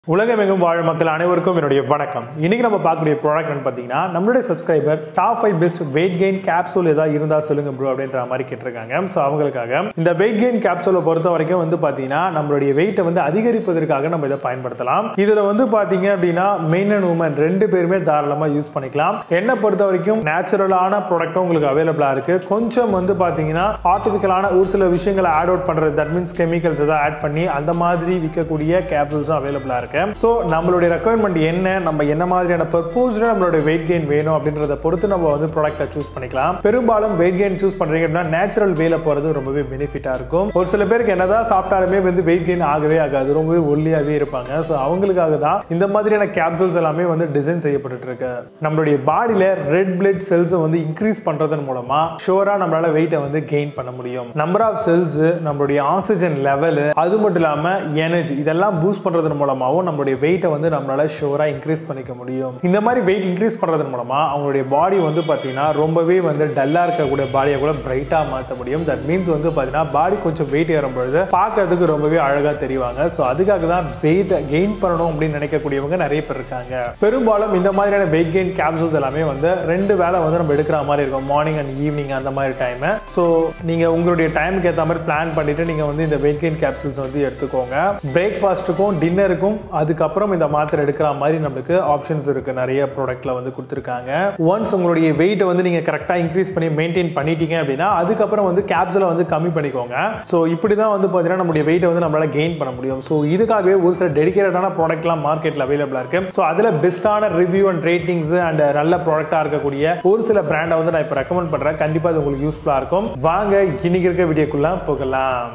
உலகமெங்கும் வாழும் மக்கள் அனைவருக்கும் என்னுடைய வணக்கம் இன்னைக்கு நம்ம பார்க்கக்கூடிய ப்ராடக்ட் பார்த்தீங்கன்னா நம்மளுடைய subscriber top five best weight gain capsule ஏதாவது இருந்தா சொல்லுங்க ப்ரோ அப்படின்ற மாதிரி கேட்டிருக்காங்க ஸோ அவங்களுக்காக இந்த வெயிட் கெயின் கேப்சூலை பொறுத்த வரைக்கும் வந்து பார்த்தீங்கன்னா நம்மளுடைய வெயிட்டை வந்து அதிகரிப்பதற்காக நம்ம இதை பயன்படுத்தலாம் இதில் வந்து பார்த்தீங்க அப்படின்னா மெயின் அண்ட் உமன் ரெண்டு பேருமே தாராளமாக யூஸ் பண்ணிக்கலாம் என்னை பொறுத்த வரைக்கும் நேச்சுரலான ப்ராடக்ட்டும் உங்களுக்கு அவைலபிளாக இருக்கு கொஞ்சம் வந்து பார்த்தீங்கன்னா ஆர்டிஃபிக்கலான ஒரு சில விஷயங்களை ஆட் அவுட் பண்ணுறது தட் மீன்ஸ் கெமிக்கல்ஸ் ஏதாவது ஆட் பண்ணி அந்த மாதிரி விற்கக்கூடிய கேப்சூல்ஸும் அவைலபிளாக இருக்கு ஸோ நம்மளுடைய ரெக்குவயர்மெண்ட் என்ன நம்ம என்ன மாதிரியான பர்போஸ்ல நம்மளுடைய வெயிட் கெயின் வேணும் அப்படின்றத பொறுத்து நம்ம வந்து ப்ராடக்ட்டை சூஸ் பண்ணிக்கலாம் பெரும்பாலும் வெயிட் கெயின் சூஸ் பண்றீங்க அப்படின்னா நேச்சுரல் வேல போறது ரொம்பவே பெனிஃபிட்டா இருக்கும் ஒரு சில பேருக்கு என்னதான் சாப்பிட்டாலுமே வந்து வெயிட் கெயின் ஆகவே ஆகாது ரொம்பவே ஒல்லியாவே இருப்பாங்க ஸோ அவங்களுக்காக தான் இந்த மாதிரியான கேப்சூல்ஸ் எல்லாமே வந்து டிசைன் செய்யப்பட்டு இருக்கு நம்மளுடைய பாடியில ரெட் பிளட் செல்ஸை வந்து இன்க்ரீஸ் பண்றதன் மூலமா ஷோரா நம்மளால வெயிட்டை வந்து கெயின் பண்ண முடியும் நம்பர் ஆஃப் செல்ஸ் நம்மளுடைய ஆக்சிஜன் லெவல் அது மட்டும் இல்லாம எனர்ஜி இதெல்லாம் பூஸ்ட் பண்றதன் மூலமாகவும் நம்மளுடைய வெயிட்டை வந்து நம்மளால ஷோரா இன்க்ரீஸ் பண்ணிக்க முடியும் இந்த மாதிரி வெயிட் இன்க்ரீஸ் பண்றதன் மூலமா அவங்களுடைய பாடி வந்து பாத்தீங்கன்னா ரொம்பவே வந்து டல்லா இருக்கக்கூடிய பாடியை கூட பிரைட்டா மாற்ற முடியும் தட் மீன்ஸ் வந்து பாத்தீங்கன்னா பாடி கொஞ்சம் வெயிட் ஏறும் பொழுது பார்க்கறதுக்கு ரொம்பவே அழகா தெரிவாங்க ஸோ அதுக்காக தான் வெயிட் கெயின் பண்ணணும் அப்படின்னு நினைக்கக்கூடியவங்க நிறைய பேர் இருக்காங்க பெரும்பாலும் இந்த மாதிரியான வெயிட் கெயின் கேப்சூல்ஸ் எல்லாமே வந்து ரெண்டு வேலை வந்து நம்ம எடுக்கிற மாதிரி இருக்கும் மார்னிங் அண்ட் ஈவினிங் அந்த மாதிரி டைம் ஸோ நீங்க உங்களுடைய டைமுக்கு ஏற்ற மாதிரி பிளான் பண்ணிட்டு நீங்க வந்து இந்த வெயிட் கெயின் கேப்சூல்ஸ் வந்து எடுத்துக்கோங்க பிரேக்ஃபாஸ்ட்டுக்கும் டின்னருக்கும் அதுக்கப்புறம் இந்த மாத்திரை எடுக்கிற மாதிரி நம்மளுக்கு ஆப்ஷன்ஸ் இருக்கு நிறைய ப்ராடக்ட்ல வந்து கொடுத்துருக்காங்க ஒன்ஸ் உங்களுடைய வெயிட்டை வந்து நீங்க கரெக்டாக இன்க்ரீஸ் பண்ணி மெயின்டைன் பண்ணிட்டீங்க அப்படின்னா அதுக்கப்புறம் வந்து கேப்சூலை வந்து கம்மி பண்ணிக்கோங்க ஸோ இப்படி தான் வந்து பார்த்தீங்கன்னா நம்மளுடைய வெயிட்டை வந்து நம்மளால கெயின் பண்ண முடியும் ஸோ இதுக்காகவே ஒரு சில டெடிக்கேட்டடான ப்ராடக்ட்லாம் மார்க்கெட்டில் அவைலபிளாக இருக்கு ஸோ அதில் பெஸ்ட்டான ரிவ்யூ அண்ட் ரேட்டிங்ஸ் அண்ட் நல்ல ப்ராடக்டாக இருக்கக்கூடிய ஒரு சில பிராண்டை வந்து நான் இப்போ ரெக்கமெண்ட் பண்ணுறேன் கண்டிப்பாக அது உங்களுக்கு யூஸ்ஃபுல்லாக இருக்கும் வாங்க இன்னைக்கு இருக்க வீடியோக்குள்ள போகலாம்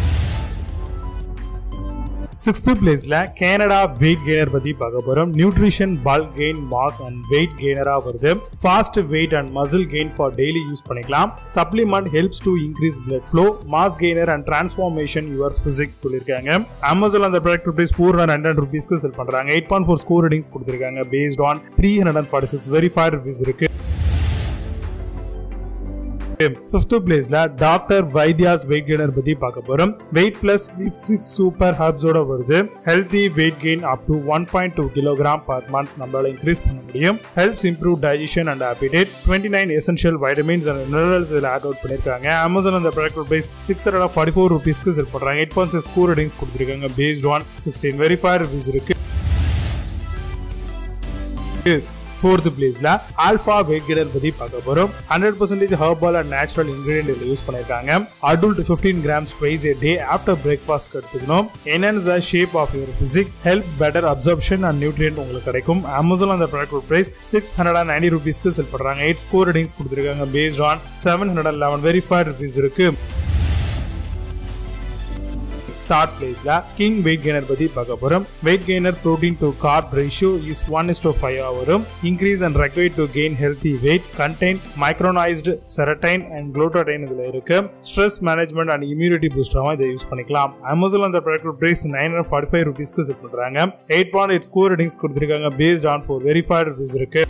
சிக்ஸ்த் பிளேஸ்ல கனடா வெயிட் கெய்னர் பத்தி பார்க்க போறோம் nutrition bulk gain mass and weight கெய்னரா வருது fast weight and muscle gain for daily use பண்ணிக்கலாம் supplement helps to increase blood flow mass gainer and transformation your physics சொல்லியிருக்காங்க அமேசான் அந்த product rupees four hundred hundred ருபீஸ்க்கு sell பண்றாங்க eight point four score ratings கொடுத்துருக்காங்க based on three hundred and forty six verified reviews இருக்கு fifth பிளேஸ்ல doctor Vaidya's weight gainer பத்தி பார்க்க போறோம் wait plus with six super ஹர்ப்ஸோட வருது healthy weight gain up to one point two kilogram per month நம்மளால increase பண்ண முடியும் helps improve digestion and appetite twenty nine essential vitamins and minerals இதில் add out பண்ணிருக்காங்க அமேசான் அந்த product price six hundred forty four ருபீஸ்க்கு sell பண்றாங்க eight point six score ratings கொடுத்துருக்காங்க based on sixteen verify reviews இருக்கு fourth பிளேஸ்ல alpha weight gainer பத்தி பார்க்க போறோம் hundred percentage herbal and natural ingredient use பண்ணிருக்காங்க adult fifteen grams thrice a day after breakfast எடுத்துக்கணும் enhance the shape of your physique help better absorption and nutrient உங்களுக்கு கிடைக்கும் Amazon அந்த product price six hundred and ninety ருபீஸ்க்கு sell பண்றாங்க eight score ratings கொடுத்துருக்காங்க based on seven hundred and eleven verified reviews இருக்கு third பிளேஸ்ல king weight gainer பத்தி பார்க்க போறோம் weight gainer protein to carb ratio is one is to five வரும் increase and required to gain healthy weight contain micronized creatine and glutamine இதுல இருக்கு stress management and immunity பூஸ்டராகவும் இதை use பண்ணிக்கலாம் Amazon அந்த product price nine hundred forty five ருபீஸ்க்கு set பண்றாங்க eight point eight score ratings கொடுத்துருக்காங்க based on four verified reviews இருக்கு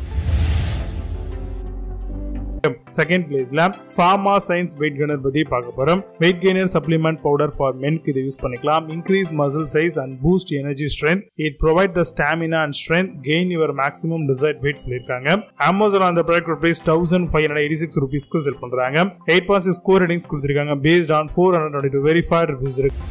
செகண்ட் பிளேஸ்ல ஃபார்மா சயின்ஸ் வெயிட் கெய்னர் பத்தி பார்க்க போறோம் weight gainer supplement powder for மென்க்கு இதை யூஸ் பண்ணிக்கலாம் increase muscle size and boost energy strength it provide the stamina and strength gain your maximum desired weight சொல்லியிருக்காங்க Amazon அந்த product price thousand five hundred eighty six ருபீஸ்க்கு sell பண்றாங்க eight point six score ratings கொடுத்துருக்காங்க based on four hundred twenty two verified reviews இருக்கு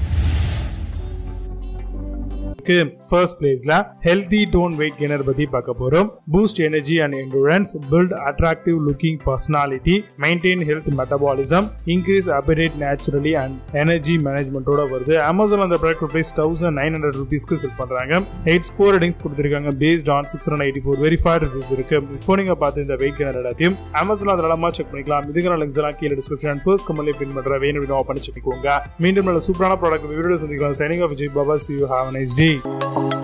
first பிளேஸ்ல healthy tone weight gainer பத்தி பார்க்க போறோம் boost energy and endurance build attractive looking personality maintain health metabolism increase appetite naturally and energy மேனேஜ்மெண்ட்டோட வருது Amazon அந்த product price thousand nine hundred ருபீஸ்க்கு sell பண்றாங்க எயிட் ஸ்கோர் ரேட்டிங்ஸ் கொடுத்துருக்காங்க based on six hundred eighty four verified reviews இருக்கு இப்போ நீங்க பார்த்து இந்த வெயிட் கெய்னர் எல்லாத்தையும் அமேசான் அதெல்லாம் செக் பண்ணிக்கலாம் இதுக்கான லிங்க்ஸ் எல்லாம் கீழே டிஸ்கிரிப்ஷன் ஃபர்ஸ்ட் கம்பெனி பின் பண்ற வேணும் வேணும் பண்ணி செக் பண்ணிக்கோங்க மீண்டும் நல்ல சூப்பரான ப்ராடக்ட் வீடியோ சந்திக்கலாம் signing off Vijay Baba see you have nice day